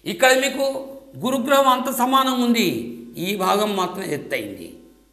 ఇక్కడ మీకు గురుగ్రహం అంత సమానం ఉంది ఈ భాగం మాత్రం ఎత్తయింది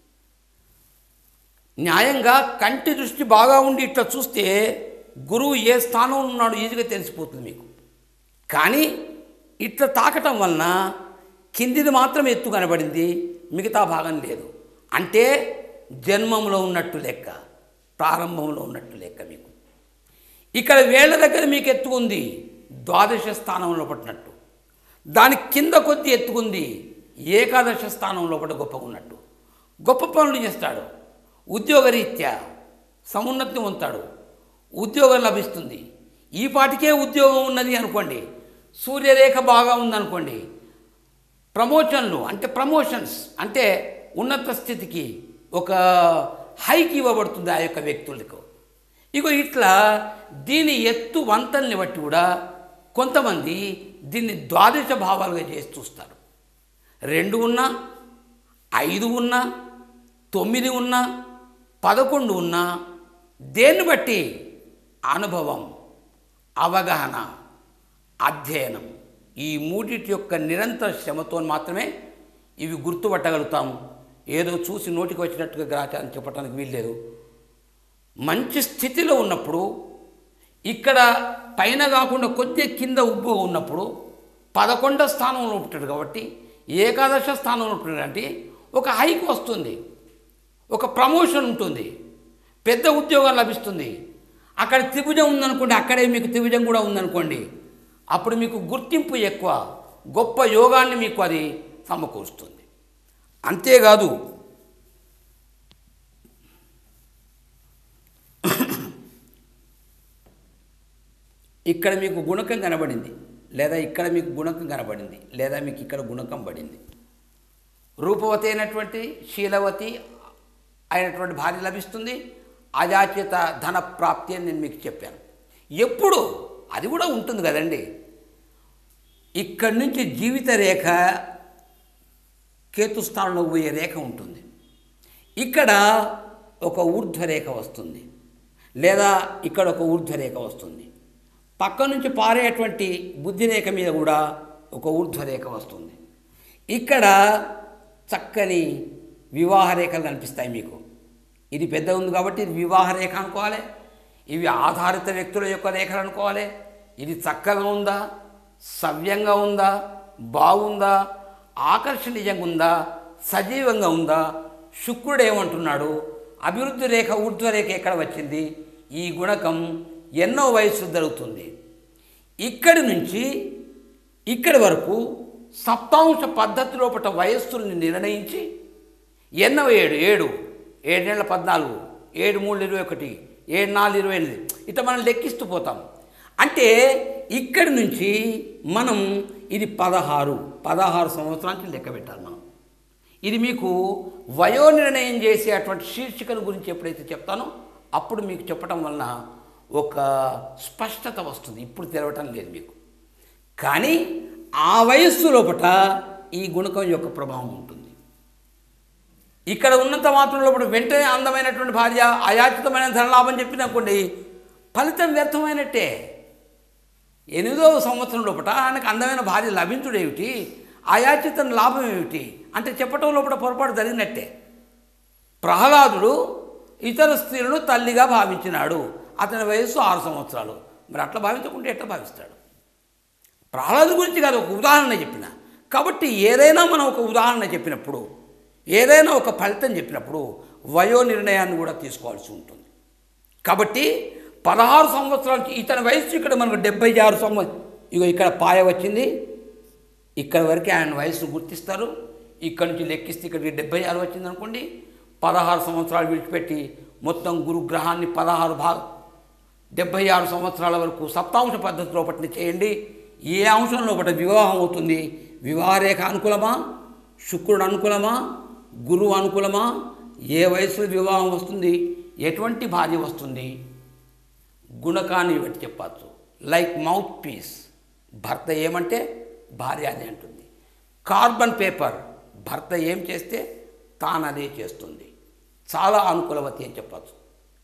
న్యాయంగా కంటి దృష్టి బాగా ఉండి ఇట్లా చూస్తే గురువు ఏ స్థానంలో ఉన్నాడో ఈజీగా తెలిసిపోతుంది మీకు కానీ ఇట్లా తాకటం వలన కిందిది మాత్రం ఎత్తు కనబడింది మిగతా భాగం లేదు అంటే జన్మంలో ఉన్నట్టు లెక్క ప్రారంభంలో ఉన్నట్టు లెక్క మీకు ఇక్కడ వేళ్ల దగ్గర మీకు ఎత్తుకుంది ద్వాదశ స్థానంలో పట్టినట్టు దాని కింద కొద్ది ఎత్తుకుంది ఏకాదశ స్థానంలో పట్ట గొప్పగా ఉన్నట్టు గొప్ప పనులు చేస్తాడు ఉద్యోగరీత్యా సమున్నతి పొందుతాడు ఉద్యోగం లభిస్తుంది ఈ పాటికే ఉద్యోగం ఉన్నది అనుకోండి సూర్యరేఖ బాగా ఉందనుకోండి ప్రమోషన్లు అంటే ప్రమోషన్స్ అంటే ఉన్నత స్థితికి ఒక హైక్ ఇవ్వబడుతుంది ఆ యొక్క వ్యక్తులకు ఇగో ఇట్లా దీని ఎత్తు వంతల్ని బట్టి కూడా కొంతమంది దీన్ని ద్వాదశ భావాలుగా చేసి చూస్తారు రెండు ఉన్నా ఐదు ఉన్నా తొమ్మిది ఉన్నా పదకొండు ఉన్నా దేన్ని బట్టి అనుభవం అవగాహన అధ్యయనం ఈ మూడిటి యొక్క నిరంతర శ్రమతో మాత్రమే ఇవి గుర్తుపట్టగలుగుతాం ఏదో చూసి నోటికి వచ్చినట్టుగా గ్రాచారం చెప్పడానికి వీల్లేదు మంచి స్థితిలో ఉన్నప్పుడు ఇక్కడ పైన కాకుండా కొద్దిగా కింద ఉబ్బుగా ఉన్నప్పుడు పదకొండో స్థానంలో ఉంటాడు కాబట్టి ఏకాదశ స్థానంలో ఉంటాడు అంటే ఒక హైక్ వస్తుంది ఒక ప్రమోషన్ ఉంటుంది పెద్ద ఉద్యోగం లభిస్తుంది అక్కడ త్రిభుజం ఉందనుకోండి అక్కడే మీకు త్రిభుజం కూడా ఉందనుకోండి అప్పుడు మీకు గుర్తింపు ఎక్కువ గొప్ప యోగాన్ని మీకు అది సమకూరుస్తుంది అంతేకాదు ఇక్కడ మీకు గుణకం కనబడింది లేదా ఇక్కడ మీకు గుణకం కనబడింది లేదా మీకు ఇక్కడ గుణకం పడింది రూపవతి అయినటువంటి శీలవతి అయినటువంటి భార్య లభిస్తుంది అజాచేత ధన ప్రాప్తి అని నేను మీకు చెప్పాను ఎప్పుడు అది కూడా ఉంటుంది కదండి ఇక్కడి నుంచి జీవిత రేఖ కేతుస్థానంలో పోయే రేఖ ఉంటుంది ఇక్కడ ఒక ఊర్ధ్వరేఖ వస్తుంది లేదా ఇక్కడ ఒక ఊర్ధ్వరేఖ వస్తుంది పక్క నుంచి పారేటువంటి బుద్ధిరేఖ మీద కూడా ఒక ఊర్ధ్వరేఖ వస్తుంది ఇక్కడ చక్కని వివాహ రేఖలు కనిపిస్తాయి మీకు ఇది పెద్ద ఉంది కాబట్టి ఇది వివాహ రేఖ అనుకోవాలి ఇవి ఆధారిత వ్యక్తుల యొక్క రేఖలు అనుకోవాలి ఇది చక్కగా ఉందా సవ్యంగా ఉందా బాగుందా ఆకర్షణీయంగా ఉందా సజీవంగా ఉందా శుక్రుడు ఏమంటున్నాడు అభివృద్ధి రేఖ ఊర్ధ్వరేఖ ఎక్కడ వచ్చింది ఈ గుణకం ఎన్నో వయస్సు జరుగుతుంది ఇక్కడి నుంచి ఇక్కడి వరకు సప్తాంశ పద్ధతి లోపల వయస్సుల్ని నిర్ణయించి ఎన్నో ఏడు ఏడు ఏడు నెలల పద్నాలుగు ఏడు మూడు ఇరవై ఒకటి ఏడు నాలుగు ఇరవై ఎనిమిది ఇట్లా మనం లెక్కిస్తూ పోతాం అంటే ఇక్కడి నుంచి మనం ఇది పదహారు పదహారు సంవత్సరానికి లెక్క పెట్టాలి మనం ఇది మీకు వయో నిర్ణయం చేసే అటువంటి శీర్షికల గురించి ఎప్పుడైతే చెప్తానో అప్పుడు మీకు చెప్పడం వలన ఒక స్పష్టత వస్తుంది ఇప్పుడు తెలవటం లేదు మీకు కానీ ఆ వయస్సు లోపట ఈ గుణకం యొక్క ప్రభావం ఉంటుంది ఇక్కడ ఉన్నంత మాత్రం లోపల వెంటనే అందమైనటువంటి భార్య అయాచితమైన ధనలాభం చెప్పిననుకోండి ఫలితం వ్యర్థమైనట్టే ఎనిమిదవ సంవత్సరం లోపల ఆయనకు అందమైన భార్య లభించుడేమిటి అయాచిత లాభం ఏమిటి అంటే చెప్పటం లోపల పొరపాటు జరిగినట్టే ప్రహ్లాదుడు ఇతర స్త్రీలను తల్లిగా భావించినాడు అతని వయస్సు ఆరు సంవత్సరాలు మరి అట్లా భావించకుంటే ఎట్లా భావిస్తాడు ప్రహ్లాదు గురించి కాదు ఒక ఉదాహరణ చెప్పిన కాబట్టి ఏదైనా మనం ఒక ఉదాహరణ చెప్పినప్పుడు ఏదైనా ఒక ఫలితం చెప్పినప్పుడు వయో నిర్ణయాన్ని కూడా తీసుకోవాల్సి ఉంటుంది కాబట్టి పదహారు సంవత్సరాలకి ఇతని వయస్సు ఇక్కడ మనకు డెబ్బై ఆరు సంవత్సరం ఇగో ఇక్కడ పాయ వచ్చింది ఇక్కడ వరకు ఆయన వయస్సు గుర్తిస్తారు ఇక్కడ నుంచి లెక్కిస్తే ఇక్కడికి డెబ్బై ఆరు వచ్చింది అనుకోండి పదహారు సంవత్సరాలు విడిచిపెట్టి మొత్తం గురుగ్రహాన్ని పదహారు భాగ డెబ్బై ఆరు సంవత్సరాల వరకు సప్తాంశ పద్ధతి లోపల చేయండి ఏ అంశం లోపల వివాహం అవుతుంది వివాహరేఖ అనుకూలమా శుక్రుడు అనుకూలమా గురువు అనుకూలమా ఏ వయసులో వివాహం వస్తుంది ఎటువంటి భార్య వస్తుంది గుణకాన్ని బట్టి చెప్పచ్చు లైక్ మౌత్ పీస్ భర్త ఏమంటే భార్య అదే అంటుంది కార్బన్ పేపర్ భర్త ఏం చేస్తే తాను అదే చేస్తుంది చాలా అనుకూలవతి అని చెప్పచ్చు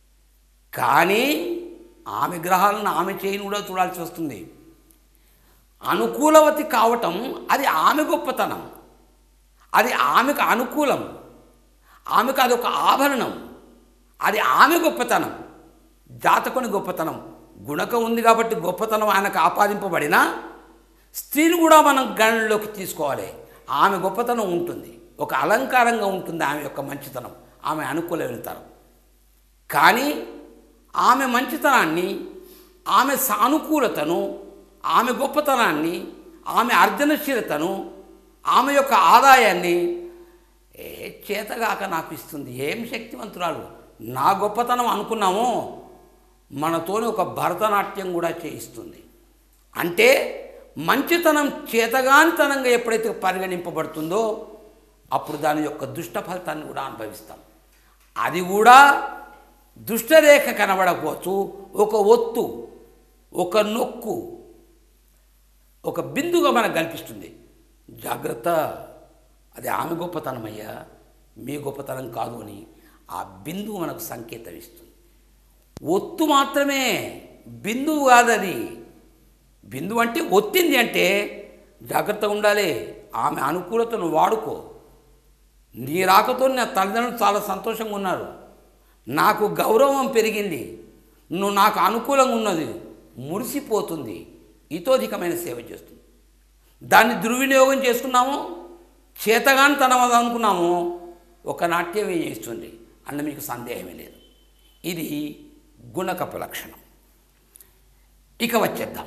కానీ ఆమె గ్రహాలను ఆమె చేయని కూడా చూడాల్సి వస్తుంది అనుకూలవతి కావటం అది ఆమె గొప్పతనం అది ఆమెకు అనుకూలం ఆమెకు అదొక ఆభరణం అది ఆమె గొప్పతనం జాతకుని గొప్పతనం గుణకం ఉంది కాబట్టి గొప్పతనం ఆయనకు ఆపాదింపబడినా స్త్రీని కూడా మనం గణనలోకి తీసుకోవాలి ఆమె గొప్పతనం ఉంటుంది ఒక అలంకారంగా ఉంటుంది ఆమె యొక్క మంచితనం ఆమె అనుకూల వెళ్తారు కానీ ఆమె మంచితనాన్ని ఆమె సానుకూలతను ఆమె గొప్పతనాన్ని ఆమె అర్జనశీలతను ఆమె యొక్క ఆదాయాన్ని ఏ చేతగాక నాకు ఇస్తుంది ఏం శక్తివంతురాలు నా గొప్పతనం అనుకున్నామో మనతోనే ఒక భరతనాట్యం కూడా చేయిస్తుంది అంటే మంచితనం చేతగానితనంగా ఎప్పుడైతే పరిగణింపబడుతుందో అప్పుడు దాని యొక్క దుష్ట ఫలితాన్ని కూడా అనుభవిస్తాం అది కూడా దుష్టరేఖ కనబడకపోవచ్చు ఒక ఒత్తు ఒక నొక్కు ఒక బిందుగా మనకు కనిపిస్తుంది జాగ్రత్త అది ఆమె గొప్పతనం అయ్యా మీ గొప్పతనం కాదు అని ఆ బిందువు మనకు సంకేతం ఇస్తుంది ఒత్తు మాత్రమే బిందువు కాదది బిందువు అంటే ఒత్తింది అంటే జాగ్రత్తగా ఉండాలి ఆమె అనుకూలతను వాడుకో నీ రాకతో నా తల్లిదండ్రులు చాలా సంతోషంగా ఉన్నారు నాకు గౌరవం పెరిగింది నువ్వు నాకు అనుకూలంగా ఉన్నది మురిసిపోతుంది ఇతోధికమైన సేవ చేస్తుంది దాన్ని దుర్వినియోగం చేసుకున్నాము చేతగాని తనం అనుకున్నాము ఒక నాట్యమే చేస్తుంది అన్న మీకు సందేహమే లేదు ఇది గుణకపు లక్షణం ఇక వచ్చేద్దాం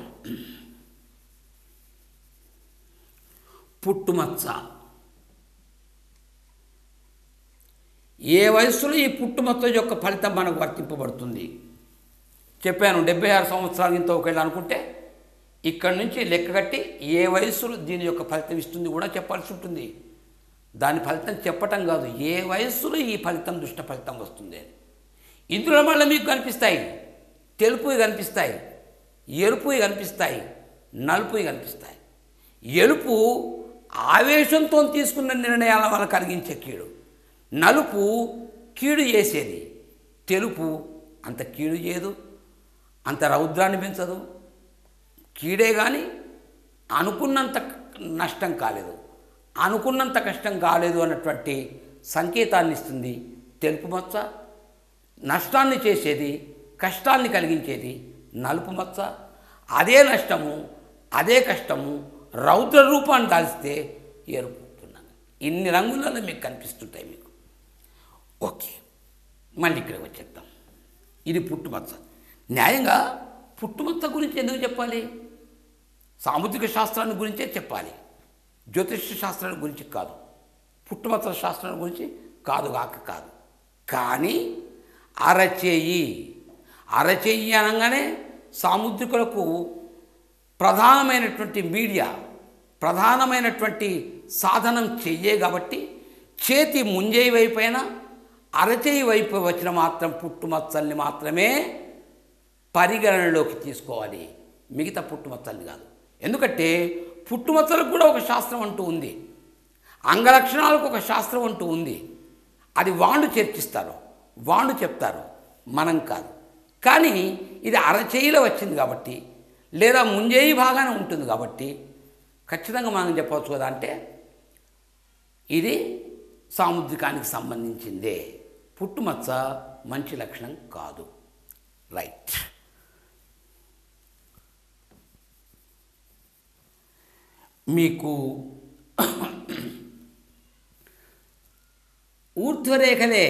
పుట్టుమచ్చ ఏ వయస్సులో ఈ పుట్టుమచ్చ యొక్క ఫలితం మనకు వర్తింపబడుతుంది చెప్పాను డెబ్బై ఆరు సంవత్సరాల ఇంత ఒకవేళ అనుకుంటే ఇక్కడి నుంచి లెక్క కట్టి ఏ వయస్సులో దీని యొక్క ఫలితం ఇస్తుంది కూడా చెప్పాల్సి ఉంటుంది దాని ఫలితం చెప్పటం కాదు ఏ వయస్సులో ఈ ఫలితం దుష్ట ఫలితం వస్తుంది అని ఇందులో మళ్ళీ మీకు కనిపిస్తాయి తెలుపు కనిపిస్తాయి ఎరుపు కనిపిస్తాయి నలుపు కనిపిస్తాయి ఎలుపు ఆవేశంతో తీసుకున్న నిర్ణయాల వల్ల కలిగించే కీడు నలుపు కీడు చేసేది తెలుపు అంత కీడు చేయదు అంత రౌద్రాన్ని పెంచదు కీడే కానీ అనుకున్నంత నష్టం కాలేదు అనుకున్నంత కష్టం కాలేదు అన్నటువంటి సంకేతాన్ని ఇస్తుంది తెలుపు మచ్చ నష్టాన్ని చేసేది కష్టాన్ని కలిగించేది నలుపు మచ్చ అదే నష్టము అదే కష్టము రౌద్ర రూపాన్ని దాల్స్తే ఎరుపు ఇన్ని రంగులలో మీకు కనిపిస్తుంటాయి మీకు ఓకే మళ్ళీ ఇక్కడికి వచ్చేద్దాం ఇది పుట్టుమచ్చ న్యాయంగా పుట్టుమచ్చ గురించి ఎందుకు చెప్పాలి సాముద్రిక శాస్త్రాన్ని గురించే చెప్పాలి జ్యోతిష శాస్త్రాన్ని గురించి కాదు పుట్టుమచ్చ శాస్త్రాన్ని గురించి కాదు కాక కాదు కానీ అరచేయి అరచేయి అనగానే సాముద్రికులకు ప్రధానమైనటువంటి మీడియా ప్రధానమైనటువంటి సాధనం చెయ్యే కాబట్టి చేతి ముంజేయి వైపు అయినా అరచేయి వైపు వచ్చిన మాత్రం పుట్టుమచ్చల్ని మాత్రమే పరిగణనలోకి తీసుకోవాలి మిగతా పుట్టుమచ్చల్ని కాదు ఎందుకంటే పుట్టుమచ్చలకు కూడా ఒక శాస్త్రం అంటూ ఉంది అంగలక్షణాలకు ఒక శాస్త్రం అంటూ ఉంది అది వాళ్ళు చర్చిస్తారు వాళ్ళు చెప్తారు మనం కాదు కానీ ఇది అరచేయిలో వచ్చింది కాబట్టి లేదా ముంజేయి బాగానే ఉంటుంది కాబట్టి ఖచ్చితంగా మనం చెప్పవచ్చు కదా అంటే ఇది సాముద్రికానికి సంబంధించిందే పుట్టుమచ్చ మంచి లక్షణం కాదు రైట్ మీకు ఊర్ధ్వరేఖలే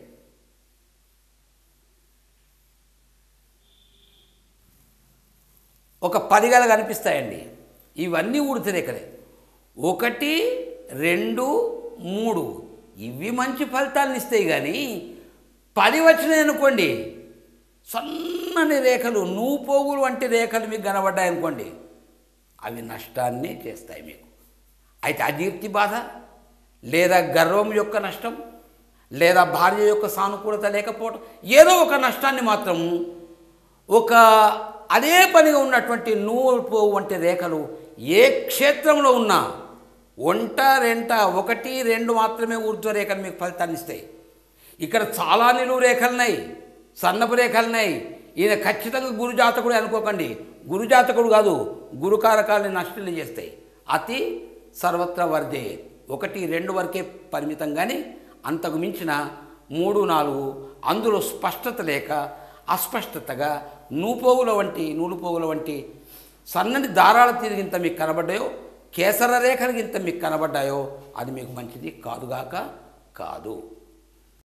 ఒక పదిగల కనిపిస్తాయండి ఇవన్నీ ఊర్ధ్వరేఖలే ఒకటి రెండు మూడు ఇవి మంచి ఫలితాలను ఇస్తాయి కానీ పది వచ్చినాయి అనుకోండి సన్నని రేఖలు నువ్వు పోగులు వంటి రేఖలు మీకు కనబడ్డాయి అనుకోండి అవి నష్టాన్ని చేస్తాయి మీకు అయితే అజీర్తి బాధ లేదా గర్వం యొక్క నష్టం లేదా భార్య యొక్క సానుకూలత లేకపోవడం ఏదో ఒక నష్టాన్ని మాత్రం ఒక అదే పనిగా ఉన్నటువంటి నువ్వు పోవు వంటి రేఖలు ఏ క్షేత్రంలో ఉన్నా ఒంట రెంట ఒకటి రెండు మాత్రమే ఊర్ధ్వ రేఖలు మీకు ఫలితాన్ని ఇస్తాయి ఇక్కడ చాలా నిలువు రేఖలున్నాయి సన్నపు రేఖలున్నాయి ఈయన ఖచ్చితంగా గురు జాతకుడు అనుకోకండి గురుజాతకుడు కాదు గురుకారకాలని నష్టం చేస్తాయి అతి సర్వత్ర వర్ధే ఒకటి రెండు వరకే పరిమితం కానీ అంతకు మించిన మూడు నాలుగు అందులో స్పష్టత లేక అస్పష్టతగా నూపోగుల వంటి నూలుపోగుల వంటి సన్నని దారాల తిరిగింత మీకు కనబడ్డాయో కేసర రేఖలు ఇంత మీకు కనబడ్డాయో అది మీకు మంచిది కాదుగాక కాదు